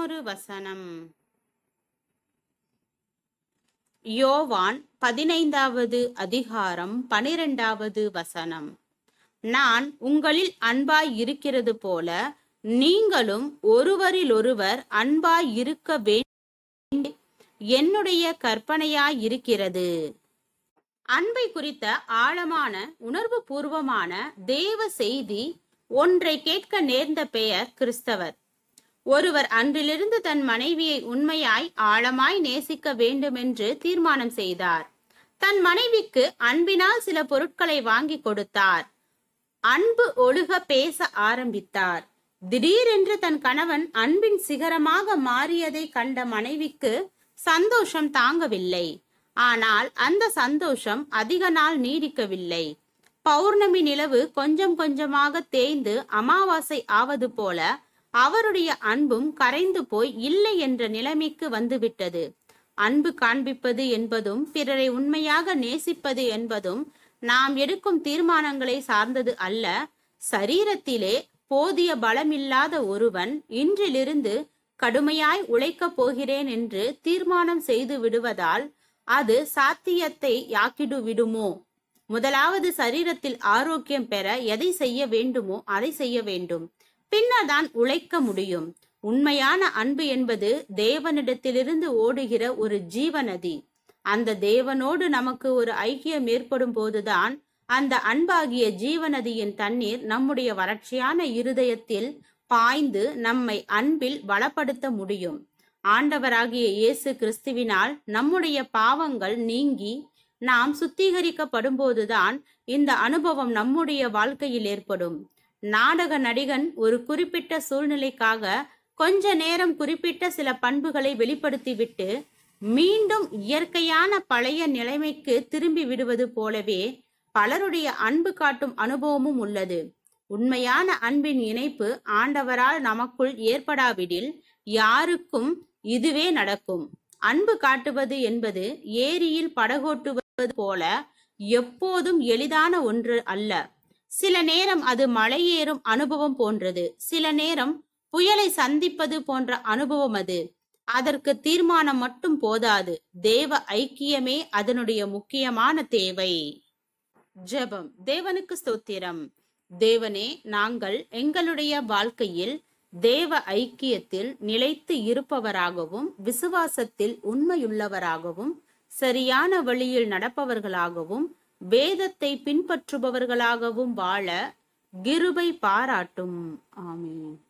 பதினோரு வசனம் யோவான் பதினைந்தாவது அதிகாரம் பனிரெண்டாவது வசனம் நான் உங்களில் அன்பாய் இருக்கிறது போல நீங்களும் ஒருவரிலொருவர் அன்பாய் இருக்க வேண்டிய என்னுடைய கற்பனையாய் இருக்கிறது அன்பை குறித்த ஆழமான உணர்வு பூர்வமான தேவ செய்தி ஒன்றை கேட்க நேர்ந்த பெயர் கிறிஸ்தவர் ஒருவர் அன்றிலிருந்து தன் மனைவியை உண்மையாய் ஆழமாய் நேசிக்க வேண்டுமென்று தீர்மானம் செய்தார் தன் மனைவிக்கு அன்பினால் சில பொருட்களை வாங்கி கொடுத்தார் அன்பு ஒழுக பேச ஆரம்பித்தார் திடீரென்று தன் கணவன் அன்பின் சிகரமாக மாறியதை கண்ட மனைவிக்கு சந்தோஷம் தாங்கவில்லை ஆனால் அந்த சந்தோஷம் அதிக நாள் நீடிக்கவில்லை பௌர்ணமி நிலவு கொஞ்சம் கொஞ்சமாக தேய்ந்து அமாவாசை ஆவது போல அவருடைய அன்பும் கரைந்து போய் இல்லை என்ற நிலைமைக்கு வந்துவிட்டது அன்பு காண்பிப்பது என்பதும் பிறரை உண்மையாக நேசிப்பது என்பதும் நாம் எடுக்கும் தீர்மானங்களை சார்ந்தது அல்ல சரீரத்திலே போதிய பலமில்லாத ஒருவன் இன்றிலிருந்து கடுமையாய் உழைக்கப் போகிறேன் என்று தீர்மானம் செய்து விடுவதால் அது சாத்தியத்தை யாக்கிடு விடுமோ முதலாவது சரீரத்தில் ஆரோக்கியம் பெற எதை செய்ய வேண்டுமோ அதை செய்ய வேண்டும் பின்னர் தான் உழைக்க முடியும் உண்மையான அன்பு என்பது தேவனிடத்திலிருந்து ஓடுகிற ஒரு ஜீவநதி அந்த தேவனோடு நமக்கு ஒரு ஐக்கியம் ஏற்படும் போதுதான் அந்த அன்பாகிய ஜீவநதியின் தண்ணீர் நம்முடைய வறட்சியான இருதயத்தில் பாய்ந்து நம்மை அன்பில் பலப்படுத்த முடியும் ஆண்டவராகிய இயேசு கிறிஸ்துவினால் நம்முடைய பாவங்கள் நீங்கி நாம் சுத்திகரிக்கப்படும் போதுதான் இந்த அனுபவம் நம்முடைய வாழ்க்கையில் ஏற்படும் நாடக நடிகன் ஒரு குறிப்பிட்ட சூழ்நிலைக்காக கொஞ்ச நேரம் குறிப்பிட்ட சில பண்புகளை வெளிப்படுத்திவிட்டு மீண்டும் இயற்கையான பழைய நிலைமைக்கு திரும்பி விடுவது போலவே பலருடைய அன்பு காட்டும் அனுபவமும் உள்ளது உண்மையான அன்பின் இணைப்பு ஆண்டவரால் நமக்குள் ஏற்படாவிடில் யாருக்கும் இதுவே நடக்கும் அன்பு காட்டுவது என்பது ஏரியில் படகோட்டுவது போல எப்போதும் எளிதான ஒன்று அல்ல சில நேரம் அது மலையேறும் அனுபவம் போன்றது சில நேரம் புயலை சந்திப்பது போன்ற அனுபவம் அது அதற்கு தீர்மானம் மட்டும் போதாது தேவ ஐக்கியமே அதனுடைய முக்கியமான தேவை ஜெபம் தேவனுக்கு ஸ்தோத்திரம் தேவனே நாங்கள் எங்களுடைய வாழ்க்கையில் தேவ ஐக்கியத்தில் நிலைத்து இருப்பவராகவும் விசுவாசத்தில் உண்மையுள்ளவராகவும் சரியான வழியில் நடப்பவர்களாகவும் வேதத்தை பின்பற்றுபவர்களாகவும் வாழ கிருபை பாராட்டும் ஆமீன்